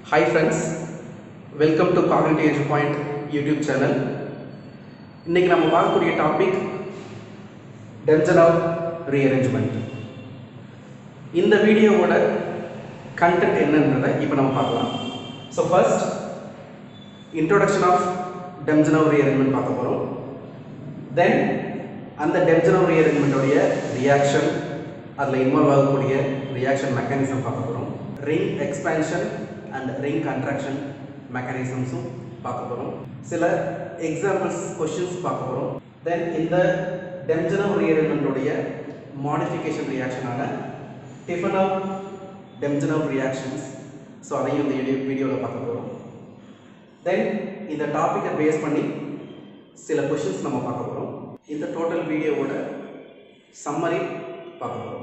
Hi friends, welcome to Cognitive Edge Point YouTube channel இன்னைக்கு நம்ம பார்க்கக்கூடிய டாபிக் டென்சன் ஆஃப் ரீஅரேஞ்ச்மெண்ட் இந்த வீடியோவோட கண்டென்ட் என்னன்றதை இப்போ நம்ம பார்க்கலாம் so first introduction of Demjanov of rearrangement பார்க்க போகிறோம் தென் அந்த டெம்சன் ஆஃப் ரீஅரேஞ்ச்மெண்ட்டோடைய ரியாக்ஷன் அதில் இன்வால்வ் ஆகக்கூடிய ரியாக்ஷன் மெக்கானிசம் பார்க்க போகிறோம் ring expansion and ring contraction மெக்கானிசம்ஸும் பார்க்க போகிறோம் சில எக்ஸாம்பிள்ஸ் கொஷின்ஸ் பார்க்க போகிறோம் தென் இந்த டெம்ஜனோ ரீஅரேஞ்ச்மெண்ட்டுடைய மாடிஃபிகேஷன் ரியாக்ஷனான டிஃபனோ டெம்ஜனோ ரியாக்ஷன்ஸ் ஸோ அதையும் இந்த வீடியோ வீடியோவில் பார்க்க போகிறோம் தென் இந்த டாப்பிக்கை பேஸ் பண்ணி சில கொஷின்ஸ் நம்ம பார்க்க போகிறோம் இந்த டோட்டல் வீடியோவோட சம்மரி பார்க்க போகிறோம்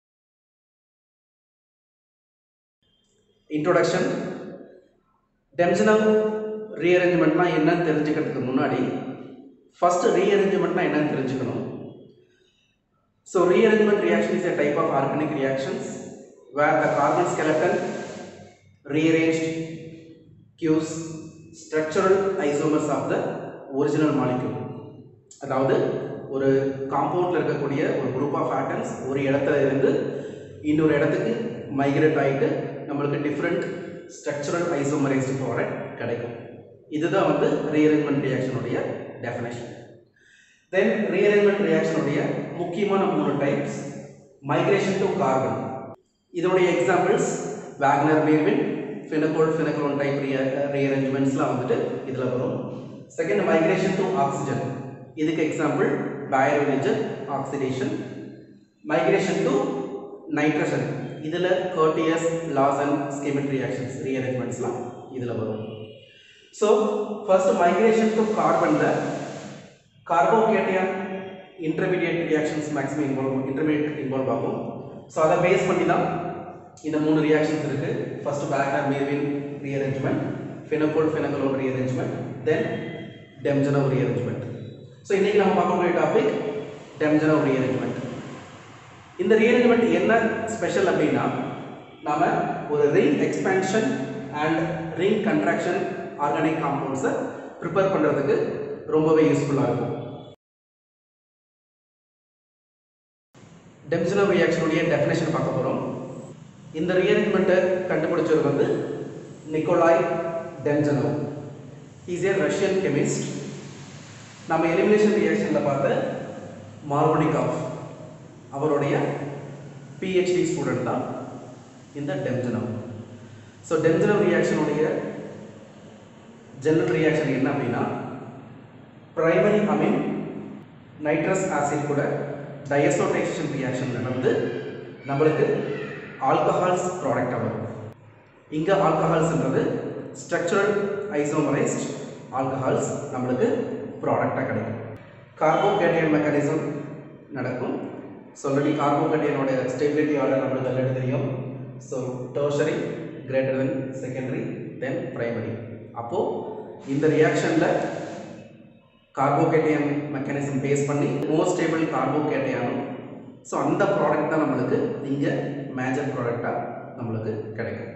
இன்ட்ரோடக்ஷன் டெம்ஜனல் ரீஅரேஞ்ச்மெண்ட்னா என்னன்னு தெரிஞ்சுக்கிறதுக்கு முன்னாடி ஃபஸ்ட்டு ரீஅரேஞ்ச்மெண்ட்னா என்னன்னு தெரிஞ்சுக்கணும் so rearrangement reaction is a type of organic reactions where the carbon skeleton rearranged cues structural isomers of the original molecule அதாவது ஒரு காம்பவுண்டில் இருக்கக்கூடிய ஒரு குரூப் ஆஃப் ஆட்டம்ஸ் ஒரு இடத்துல இருந்து இன்னொரு இடத்துக்கு மைக்ரேட் ஆகிட்டு நம்மளுக்கு டிஃப்ரெண்ட் ஸ்ட்ரக்சரல் ஐசோமரைஸ்டு ப்ராடக்ட் கிடைக்கும் இதுதான் வந்து ரீஅரேஞ்ச்மெண்ட் ரியாக்ஷனுடைய டெஃபினேஷன் தென் ரீஅரேஞ்ச்மெண்ட் ரியாக்ஷனுடைய முக்கியமான மூணு டைப்ஸ் மைக்ரேஷன் டு கார்பன் இதனுடைய எக்ஸாம்பிள்ஸ் வேக்னர் மேவின் ஃபினகோல் ஃபினகோன் டைப் ரீஅரேஞ்ச்மெண்ட்ஸ்லாம் வந்துட்டு இதில் வரும் செகண்ட் மைக்ரேஷன் டு ஆக்சிஜன் இதுக்கு எக்ஸாம்பிள் பயோரிஜன் ஆக்சிடேஷன் மைக்ரேஷன் டு நைட்ரஜன் இதில் Curtius Lossen and Schmidt reactions ரீஅரேஞ்ச்மெண்ட்ஸ்லாம் இதில் வரும் ஸோ ஃபர்ஸ்ட் மைக்ரேஷன் டு கார்பனில் carbocation intermediate reactions maximum involve intermediate involve ஆகும் ஸோ அதை பேஸ் பண்ணி தான் இந்த மூணு ரியாக்ஷன்ஸ் இருக்குது ஃபர்ஸ்ட் பேக்னர் மேவின் rearrangement pinacol pinacolone rearrangement then Demjanov rearrangement so இன்றைக்கி நம்ம பார்க்கக்கூடிய டாபிக் டெம்ஜனோ ரீஅரேஞ்ச்மெண்ட் இந்த ரீஅரேஞ்ச்மெண்ட் என்ன ஸ்பெஷல் அப்படின்னா நாம ஒரு ring expansion and ring contraction organic காம்பவுண்ட்ஸை ப்ரிப்பேர் பண்ணுறதுக்கு ரொம்பவே யூஸ்ஃபுல்லாக இருக்கும் டெம்ஜனோ ரியாக்ஷனுடைய டெஃபினேஷன் பார்க்க போகிறோம் இந்த ரீஅரேஞ்ச்மெண்ட்டை கண்டுபிடிச்சவர் வந்து Nikolai Demjanov is a Russian chemist நம்ம எலிமினேஷன் ரியாக்ஷனில் பார்த்த மார்வனிகாஃப் அவருடைய பிஹெச்டி ஸ்டூடெண்ட் தான் இந்த டெம்ஜனோ ஸோ டெம்ஜனோ ரியாக்ஷனுடைய ஜெனரல் ரியாக்ஷன் என்ன அப்படின்னா பிரைமரி அமீன் நைட்ரஸ் ஆசிட் கூட டயசோடைசேஷன் ரியாக்ஷன் நடந்து நம்மளுக்கு ஆல்கஹால்ஸ் ப்ராடக்டாக வரும் இங்கே ஆல்கஹால்ஸ்ன்றது ஸ்ட்ரக்சரல் ஐசோமரைஸ்ட் ஆல்கஹால்ஸ் நம்மளுக்கு ப்ராடக்டாக கிடைக்கும் கார்போகேட்டியன் மெக்கானிசம் நடக்கும் ஸோ ஆல்ரெடி கார்போகேட்டியனோட ஸ்டெபிலிட்டி ஆர்டர் நம்மளுக்கு ஆல்ரெடி தெரியும் so tertiary greater then secondary then primary அப்போது இந்த ரியாக்ஷனில் கார்போகேட்டியன் மெக்கானிசம் பேஸ் பண்ணி மோஸ்ட் ஸ்டேபிள் கார்போகேட்டியானும் ஸோ அந்த ப்ராடக்ட் தான் நம்மளுக்கு இங்கே மேஜர் ப்ராடக்டாக நம்மளுக்கு கிடைக்கும்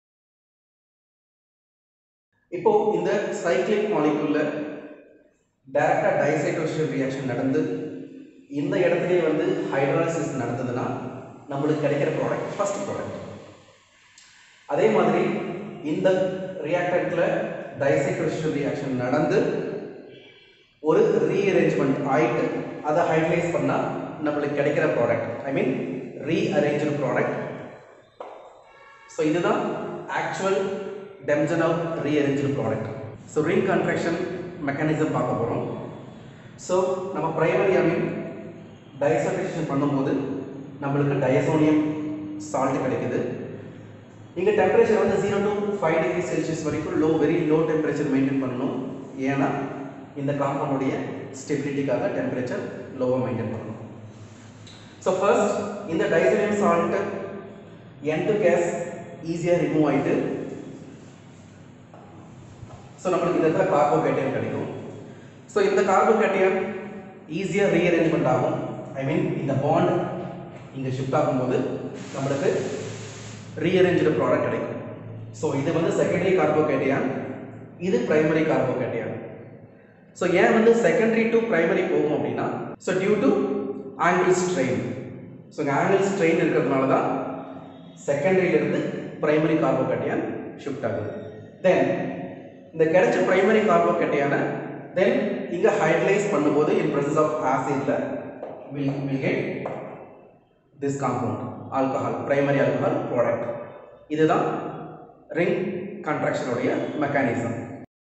இப்போ இந்த சைக்ளிக் மாலிகுல்ல டைரக்டாக டைசைட்டோஷன் ரியாக்ஷன் நடந்து இந்த இடத்துலயே வந்து ஹைட்ராலிசிஸ் நடந்ததுன்னா நம்மளுக்கு கிடைக்கிற ப்ராடக்ட் ஃபர்ஸ்ட் ப்ராடக்ட் அதே மாதிரி இந்த ரியாக்டண்ட்ல டைசைட்டோஷன் ரியாக்ஷன் நடந்து ஒரு ரீஅரேஞ்ச்மெண்ட் ஆயிட்டு அதை ஹைட்லைஸ் பண்ணால் நம்மளுக்கு கிடைக்கிற product I mean rearranged product so இதுதான் actual Demjanov of rearranged product so ring contraction mechanism பார்க்க போகிறோம் ஸோ நம்ம பிரைமரி அமீன் டைசோடேஷன் பண்ணும்போது நம்மளுக்கு டயசோனியம் சால்ட் கிடைக்குது இங்கே டெம்பரேச்சர் வந்து zero to five degree Celsius வரைக்கும் low very low temperature maintain பண்ணணும் ஏன்னா இந்த காம்பவுண்டுடைய ஸ்டெபிலிட்டிக்காக டெம்பரேச்சர் லோவாக மெயின்டைன் பண்ணணும் ஸோ ஃபர்ஸ்ட் இந்த diazonium salt N two gas ஈஸியாக ரிமூவ் ஆகிட்டு ஸோ நம்மளுக்கு இந்த இடத்துல கார்போகேட்டியன் கிடைக்கும் ஸோ இந்த கார்போகேட்டியன் ஈஸியாக ரீஅரேஞ்ச்மெண்ட் ஆகும் ஐ மீன் இந்த பாண்ட் இங்கே ஷிஃப்ட் ஆகும்போது நம்மளுக்கு ரீஅரேஞ்சு ப்ராடக்ட் கிடைக்கும் ஸோ இது வந்து செகண்டரி கார்போகேட்டியான் இது பிரைமரி கார்போகேட்டியான் ஸோ ஏன் வந்து செகண்டரி டு பிரைமரி போகும் அப்படின்னா so due to angle strain so இங்கே ஆங்கிள் ஸ்ட்ரெயின் இருக்கிறதுனால தான் செகண்டரியிலிருந்து பிரைமரி கார்போகேட்டியான் ஷிஃப்ட் ஆகுது தென் இந்த கிடைச்ச பிரைமரி கார்போகேட்டியான தென் இங்கே ஹைட்ரைஸ் பண்ணும்போது இன் presence ஆஃப் ஆசிட்ல will will get this compound alcohol primary alcohol product இதுதான் ரிங் கான்ட்ராக்ஷனுடைய மெக்கானிசம்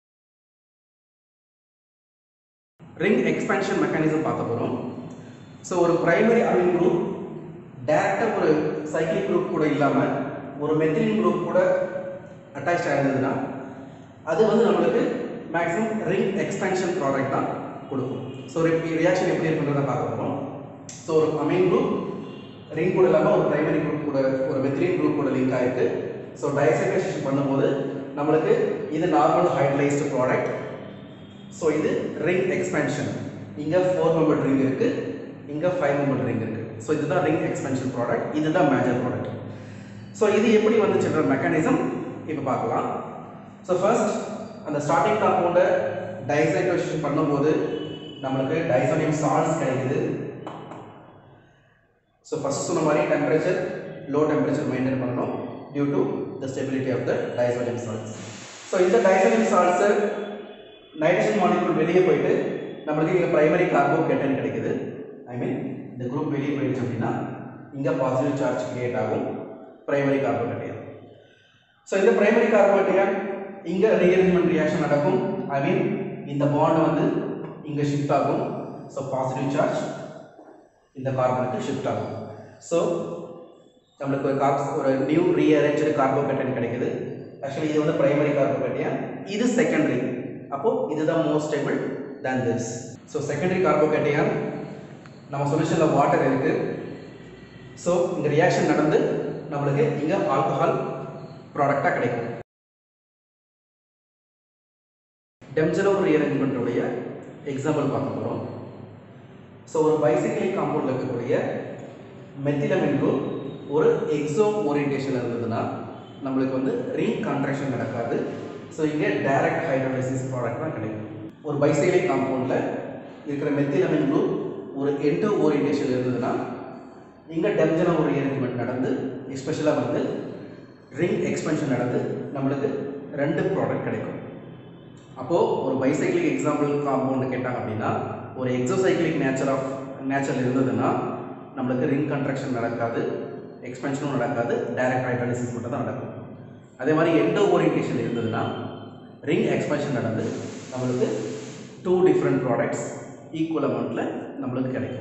ரிங் எக்ஸ்பேன்ஷன் மெக்கானிசம் பார்க்க போகிறோம் ஸோ ஒரு பிரைமரி அமின் குரூப் டேரெக்டாக ஒரு சைக்ளிக் குரூப் கூட இல்லாமல் ஒரு மெத்திலின் குரூப் கூட அட்டாச் ஆயிருந்ததுன்னா அது வந்து நம்மளுக்கு மேக்ஸிமம் ரிங் எக்ஸ்பேன்ஷன் ப்ராடக்ட் தான் கொடுக்கும் ஸோ ரியாக்ஷன் எப்படி இருக்குன்றத பார்க்க போகிறோம் ஸோ ஒரு அமீன் குரூப் ரிங் கூட இல்லாமல் ஒரு பிரைமரி குரூப் கூட ஒரு மெத்திலின் குரூப் கூட லிங்க் ஆயிருக்கு ஸோ டைசைக்ரேஷன் பண்ணும்போது நம்மளுக்கு இது நார்மல் ஹைட்ரைஸ்டு ப்ராடக்ட் ஸோ இது ரிங் எக்ஸ்பேன்ஷன் இங்கே ஃபோர் மெம்பர் ரிங் இருக்குது இங்கே ஃபைவ் மெம்பர் ரிங் இருக்குது ஸோ இதுதான் ரிங் எக்ஸ்பென்ஷன் ப்ராடக்ட் இதுதான் மேஜர் ப்ராடக்ட் ஸோ இது எப்படி வந்துச்சுன்ற மெக்கானிசம் இப்போ பார்க்கலாம் ஸோ ஃபர்ஸ்ட் அந்த ஸ்டார்டிங் காம்பவுண்டை டைசைக்ரேஷன் பண்ணும்போது நம்மளுக்கு டைசோனியம் சால்ட்ஸ் கிடைக்குது ஸோ ஃபர்ஸ்ட் சொன்ன மாதிரி டெம்பரேச்சர் லோ டெம்பரேச்சர் மெயின்டைன் பண்ணணும் due to the stability of the diazonium salts so இந்த டைசோனியம் சால்ட்ஸை நைட்ரஜன் மாலிகுல் வெளியே போயிட்டு நம்மளுக்கு இங்கே பிரைமரி கார்போகேட்டன் கிடைக்குது ஐ மீன் இந்த குரூப் வெளியே போயிடுச்சு அப்படின்னா இங்கே பாசிட்டிவ் சார்ஜ் கிரியேட் ஆகும் பிரைமரி கார்போகேட்டியன் ஸோ இந்த பிரைமரி கார்போகேட்டியன் இங்கே ரீஅரேஞ்ச்மெண்ட் ரியாக்ஷன் நடக்கும் ஐ மீன் இந்த பாண்ட் வந்து இங்கே ஷிஃப்ட் ஆகும் ஸோ பாசிட்டிவ் சார்ஜ் இந்த கார்பனுக்கு ஷிஃப்ட் ஆகும் ஸோ நம்மளுக்கு ஒரு கார்ப்ஸ் ஒரு நியூ ரீஅரேஞ்சு கார்போகேட்டன் கிடைக்குது ஆக்சுவலி இது வந்து பிரைமரி கார்போகேட்டியன் இது செகண்டரி அப்போ இதுதான் more stable than this so secondary carbocation நம்ம சொல்யூஷனில் வாட்டர் இருக்கு ஸோ இந்த ரியாக்ஷன் நடந்து நம்மளுக்கு இங்கே ஆல்கஹால் ப்ராடக்டாக கிடைக்கும் டெம்ஜனோ ரீஅரேஞ்ச்மெண்ட்டுடைய எக்ஸாம்பிள் பார்க்க போகிறோம் ஸோ ஒரு பைசைக்கிளிக் காம்பவுண்டில் இருக்கக்கூடிய மெத்திலமின் குரூப் ஒரு எக்ஸோ ஓரியன்டேஷன் இருந்ததுன்னா நம்மளுக்கு வந்து ரீங் கான்ட்ராக்ஷன் நடக்காது ஸோ இங்கே டைரக்ட் ஹைட்ரோலைசிஸ் ப்ராடக்ட் தான் கிடைக்கும் ஒரு பைசைக்கிளிக் காம்பவுண்டில் இருக்கிற மெத்திலமின் குரூப் ஒரு என்டோ ஓரியன்டேஷன் இருந்ததுன்னா இங்கே டெம்ஜனோ ரீஅரேஞ்ச்மெண்ட் நடந்து எஸ்பெஷலாக வந்து ரிங் எக்ஸ்பென்ஷன் நடந்து நம்மளுக்கு ரெண்டு ப்ராடக்ட் கிடைக்கும் அப்போது ஒரு பைசைக்கிளிக் எக்ஸாம்பிள் காம்பவுண்டு கேட்டாங்க அப்படின்னா ஒரு எக்ஸோசைக்கிளிக் நேச்சர் ஆஃப் நேச்சர் இருந்ததுன்னா நம்மளுக்கு ரிங் கன்ட்ராக்ஷன் நடக்காது எக்ஸ்பென்ஷனும் நடக்காது டைரக்ட் ஹைட்ராலிசிஸ் மட்டும் தான் நடக்கும் அதே மாதிரி எண்டோ ஓரியன்டேஷன் இருந்ததுன்னா ரிங் எக்ஸ்பென்ஷன் நடந்து நம்மளுக்கு டூ டிஃப்ரெண்ட் ப்ராடக்ட்ஸ் ஈக்குவல் அமௌண்ட்டில் நம்மளுக்கு கிடைக்கும்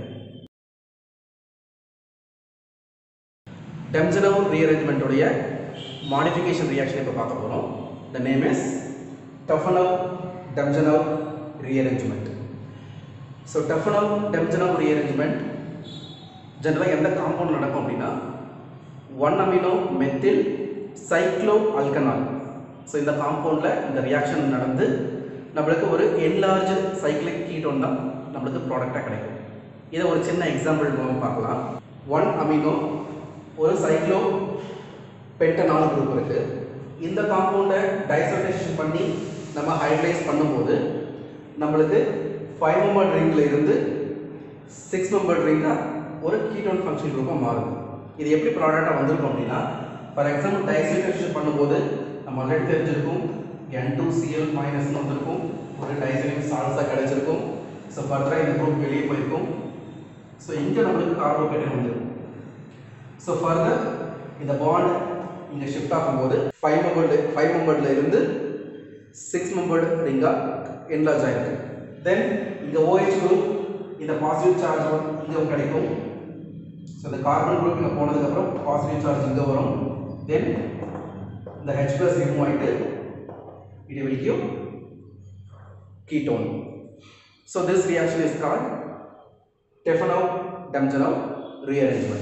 டெம்ஜனோ ரீஅரேஞ்ச்மெண்ட்டுடைய மாடிஃபிகேஷன் ரியாக்ஷன் இப்போ பார்க்க போகிறோம் the name is Tiffeneau Demjanov rearrangement so Tiffeneau Demjanov rearrangement ஜென்ரலாக எந்த காம்பவுண்ட் நடக்கும் அப்படின்னா one amino methyl cycloalkanol so இந்த காம்பவுண்டில் இந்த ரியாக்ஷன் நடந்து நம்மளுக்கு ஒரு என்லார்ஜ் சைக்ளிக் கீட்டோன் தான் நம்மளுக்கு ப்ராடக்டாக கிடைக்கும் இதை ஒரு சின்ன எக்ஸாம்பிள் மூலம் பார்க்கலாம் ஒன் அமினோ ஒரு சைக்ளோ பென்டனால் குரூப் இருக்குது இந்த காம்பவுண்டை டைசோடேஷன் பண்ணி நம்ம ஹைட்ரைஸ் பண்ணும்போது நம்மளுக்கு ஃபைவ் மெம்பர் ரிங்கில் இருந்து சிக்ஸ் மெம்பர் ரிங்காக ஒரு கீட்டோன் ஃபங்க்ஷன் குரூப்பாக மாறுது இது எப்படி ப்ராடக்டாக வந்திருக்கும் அப்படின்னா ஃபார் எக்ஸாம்பிள் டைசோடேஷன் பண்ணும்போது நம்ம ஆல்ரெடி தெரிஞ்சிருக்கும் என் டூ சிஎல் மைனஸ்னு வந்திருக்கும் ஒரு டைசோனியம் சால்ஸாக கிடைச்சிருக்கும் ஸோ ஃபர்தராக இந்த குரூப் வெளியே போயிருக்கும் ஸோ இங்கே நம்மளுக்கு கார்போகேட்டன் வந்துருக்கும் ஸோ ஃபர்தர் இந்த பாண்ட் இங்கே ஷிஃப்ட் ஆகும்போது ஃபைவ் மெம்பர்டு ஃபைவ் மெம்பர்டில் இருந்து சிக்ஸ் மெம்பர்டு ரிங்காக என்லார்ஜ் ஆயிருக்கு தென் இந்த ஓஹெச் குரூப் இந்த பாசிட்டிவ் சார்ஜ் இங்கே கிடைக்கும் ஸோ இந்த கார்பன் குரூப் இங்கே போனதுக்கப்புறம் பாசிட்டிவ் சார்ஜ் இங்கே வரும் தென் இந்த ஹெச் ப்ளஸ் ரிமூவ் ஆகிட்டு it will give ketone. So this reaction is called Stefanow-Damjanov rearrangement.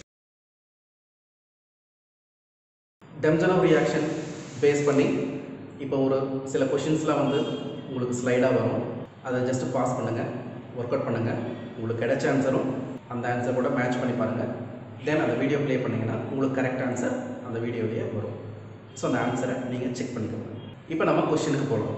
Demjanov reaction base பண்ணி இப்போ ஒரு சில கொஷின்ஸ்லாம் வந்து உங்களுக்கு ஸ்லைடாக வரும் அதை ஜஸ்ட் பாஸ் பண்ணுங்கள் ஒர்க் அவுட் பண்ணுங்கள் உங்களுக்கு கிடைச்ச ஆன்சரும் அந்த ஆன்சர் கூட மேட்ச் பண்ணி பாருங்கள் தென் அந்த வீடியோ ப்ளே பண்ணிங்கன்னா உங்களுக்கு கரெக்ட் ஆன்சர் அந்த வீடியோலேயே வரும் ஸோ அந்த ஆன்சரை நீங்கள் செக் பண்ணிக்கோங்க இப்போ நம்ம கொஷினுக்கு போகலாம்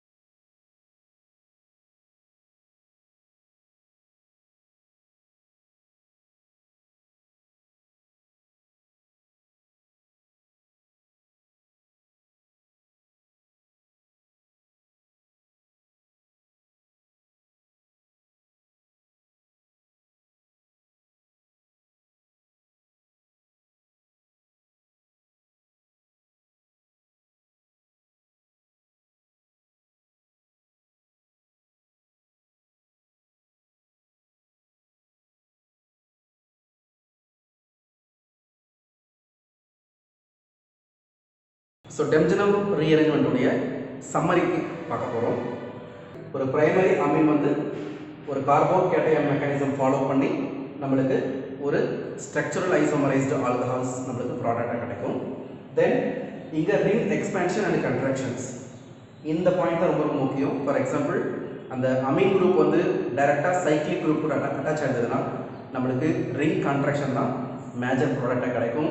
ஸோ டெம்ஜனம் ரீஅரேஞ்ச்மெண்ட்டுடைய சம்மரிக்கு பார்க்க போகிறோம் ஒரு பிரைமரி அமீன் வந்து ஒரு கார்போ கேட்டையன் மெக்கானிசம் ஃபாலோ பண்ணி நம்மளுக்கு ஒரு ஸ்ட்ரக்சரல் ஐசோமரைஸ்டு ஆல்கஹால்ஸ் நம்மளுக்கு ப்ராடக்டாக கிடைக்கும் தென் இங்கே ரிங் எக்ஸ்பேன்ஷன் அண்ட் கன்ட்ராக்ஷன்ஸ் இந்த பாயிண்ட் தான் ரொம்ப ரொம்ப முக்கியம் ஃபார் எக்ஸாம்பிள் அந்த அமீன் குரூப் வந்து டைரெக்டாக சைக்ளிக் குரூப் கூட அட்டாச் ஆயிருந்ததுன்னா நம்மளுக்கு ரிங் கான்ட்ராக்ஷன் தான் மேஜர் ப்ராடக்டாக கிடைக்கும்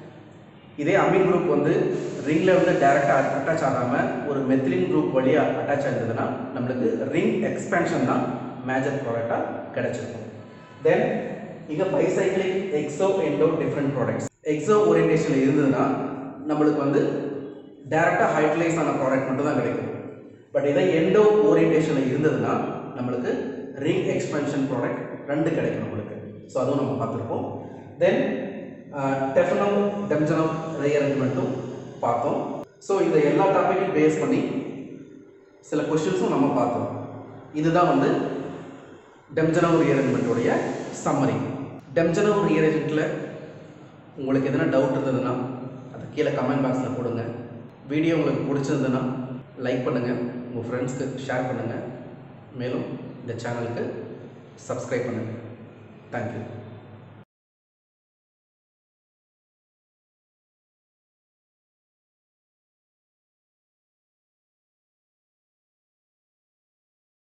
இதே அமீன் குரூப் வந்து ரிங்கில் வந்து டைரெக்டாக அட்டாச் ஆகாமல் ஒரு மெத்திலின் குரூப் வழியாக அட்டாச் ஆயிருந்ததுன்னா நம்மளுக்கு ரிங் எக்ஸ்பேன்ஷன் தான் மேஜர் ப்ராடக்டாக கிடைச்சிருக்கும் தென் இங்கே bicyclic exo endo different products exo ஓரியன்டேஷனில் இருந்ததுன்னா நம்மளுக்கு வந்து டைரெக்டாக ஹைட்லைஸ் ஆன ப்ராடக்ட் மட்டும் தான் கிடைக்கும் பட் இதே எண்டோ ஓரியன்டேஷனில் இருந்ததுன்னா நம்மளுக்கு ரிங் எக்ஸ்பென்ஷன் ப்ராடக்ட் ரெண்டு கிடைக்கும் நம்மளுக்கு ஸோ அதுவும் நம்ம பார்த்துருப்போம் தென் டெஃபனம் டெம்ஜனம் ரீஅரேஞ்ச்மெண்ட்டும் பார்த்தோம் ஸோ இந்த எல்லா டாப்பிக்கையும் பேஸ் பண்ணி சில கொஷின்ஸும் நம்ம பார்த்தோம் இதுதான் வந்து டெம்ஜனவ் ரீஅரேஞ்ச்மெண்ட்டோடைய சம்மரி டெம்ஜனவ் ரீஅரேஞ்ச்மெண்ட்டில் உங்களுக்கு எதனா டவுட் இருந்ததுன்னா அதை கீழே கமெண்ட் பாக்ஸில் போடுங்க வீடியோ உங்களுக்கு பிடிச்சிருந்ததுன்னா லைக் பண்ணுங்கள் உங்கள் ஃப்ரெண்ட்ஸ்க்கு ஷேர் பண்ணுங்கள் மேலும் இந்த சேனலுக்கு சப்ஸ்கிரைப் பண்ணுங்கள் தேங்க்யூ